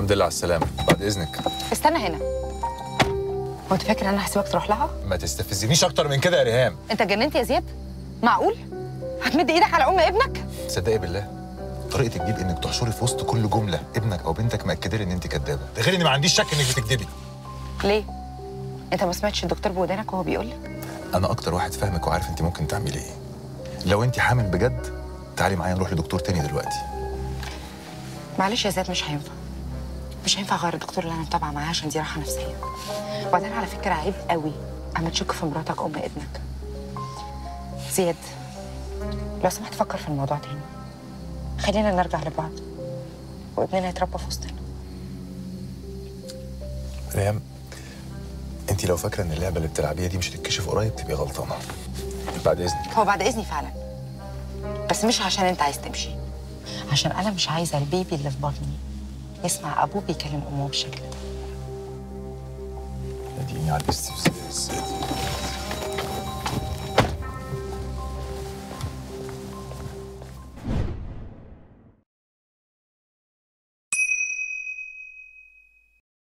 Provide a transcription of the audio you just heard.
الحمد لله على السلامه بعد اذنك استنى هنا هو انت فاكر انا هسيبك تروح لها ما تستفزنيش اكتر من كده يا ريهام انت اتجننت يا زياد معقول هتمد ايدك على ام ابنك تصدقي بالله طريقه الجيب انك تحشري في وسط كل جمله ابنك او بنتك مأكده لي ان انت كدابه ده غير اني ما عنديش شك انك بتكدبي ليه انت ما سمعتش الدكتور بودانك وهو بيقول لك انا اكتر واحد فاهمك وعارف انت ممكن تعملي ايه لو انت حامل بجد تعالي معايا نروح لدكتور تاني دلوقتي معلش يا زياد مش هينفع مش هينفع اغير الدكتور اللي انا متابعه معاه عشان دي راحه نفسيه وبعدين على فكره عيب قوي اما تشك في مراتك ام ابنك زياد لو سمحت فكر في الموضوع تاني خلينا نرجع لبعض وابننا يتربى في وسطنا ريهام انت لو فاكره ان اللعبه اللي بتلعبيها دي مش هتتكشف قريب تبقي غلطانه بعد اذنك هو بعد اذني فعلا بس مش عشان انت عايز تمشي عشان انا مش عايزه البيبي اللي في بطني يسمع ابوه بيكلم امه بالشكل ده اديني على الاستفزاز